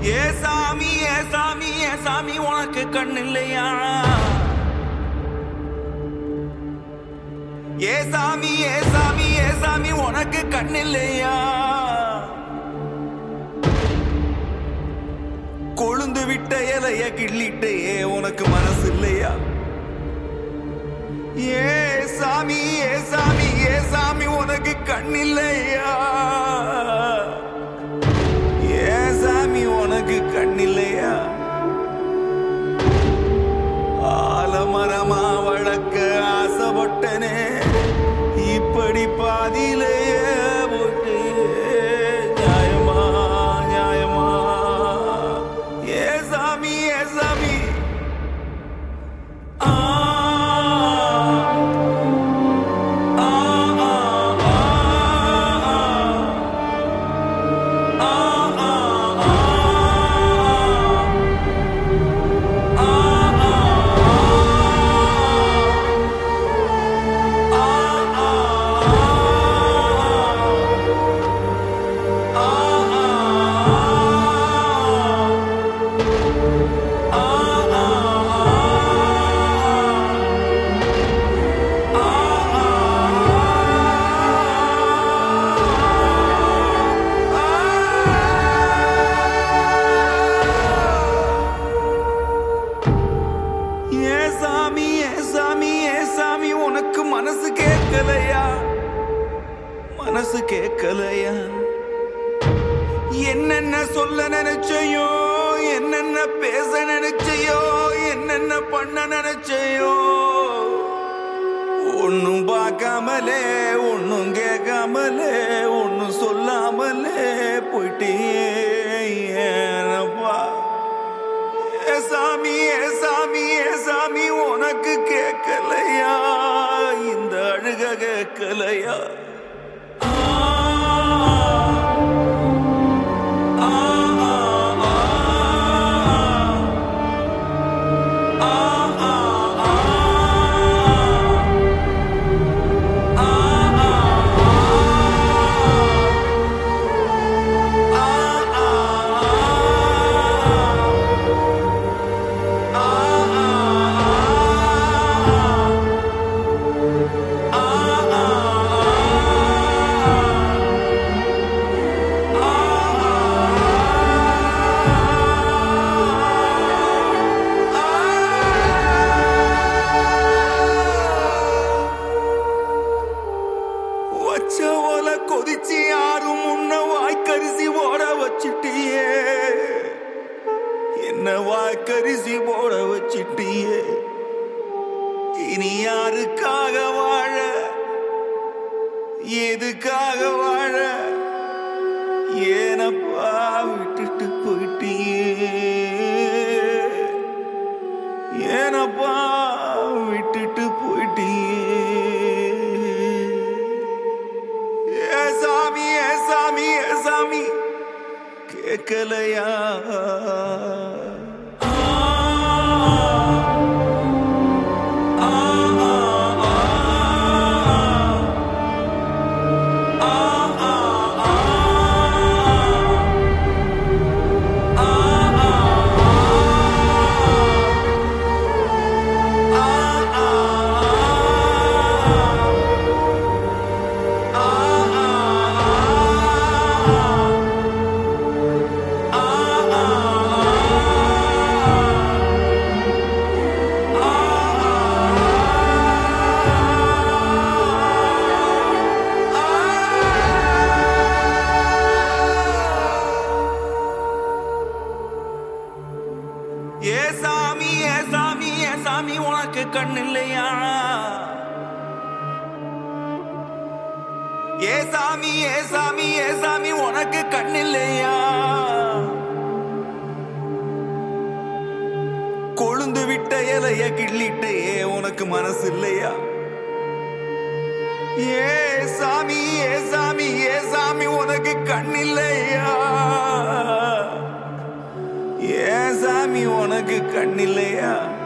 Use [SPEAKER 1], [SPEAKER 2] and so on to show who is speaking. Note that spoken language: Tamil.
[SPEAKER 1] ஏ சாமி ஏ சாமி ஏ சாமி உனக்கு கண் இல்லையா ஏ சாமி ஏ சாமி ஏ சாமி உனக்கு கண் இல்லையா கொழுந்து விட்ட இலைய கிள்ளிட்டே உனக்கு மனசு இல்லையா ஏ சாமி ஏ சாமி ஏ சாமி உனக்கு கண் இல்லையா ஏ சாமி உனக்கு கண் இல்லையா ஆலமரமா வளர்க்க ஆசைப்பட்டனே இப்படி பாதியிலேயே போட்டு நியாயமா நியாயமா ஏ சாமி ஏ சாமி ஆ ஆ ஆ ஆ ஆ ஆ ஏ சாமி ஏ சாமி ஏ சாமி உனக்கு மனசு கேட்கலையா மனசு கேட்கலையா என்னென்ன சொல்ல நினைச்சையோ என்னென்ன பேச நினைச்சையோ என்னென்ன பண்ண நினைச்சையோ ஒன்னும் பார்க்காமலே ஒன்னும் கேட்காமலே ஒன்னும் சொல்லாமலே போயிட்டே ஏனப்பா ஏ சாமி ஏ சாமி ஏ சாமி உனக்கு கேட்கலையா இந்த அழுக கேட்கலையா ஆ, ஆ, ஆ, ஆ, ஆ, ஆ, வச்ச ஓல கொதிச்சு யாரும் முன்ன வாய்க்கரிசி ஓட வச்சிட்டியே என்ன வாய்க்கரிசி போட வச்சிட்டியே இனி யாருக்காக வாழ எதுக்காக வாழ ஏனப்பா விட்டுட்டு போயிட்டியே ஏனப்பா விட்டுட்டு போயிட்டியே ஏ சாமி ஏ சாமி ஏ சாமி கேட்கலையா ஏ சாமி ஏ சாமி ஏ சாமி உனக்கு கண் இல்லையா ஏ சாமி ஏ சாமி ஏ சாமி உனக்கு கண் இல்லையா கொழுந்து விட்ட இலைய கிள்ளிட்டே உனக்கு மனசு இல்லையா ஏ சாமி ஏ சாமி ஏ சாமி உனக்கு கண் இல்லையா ஏ சாமி உனக்கு கண் இல்லையா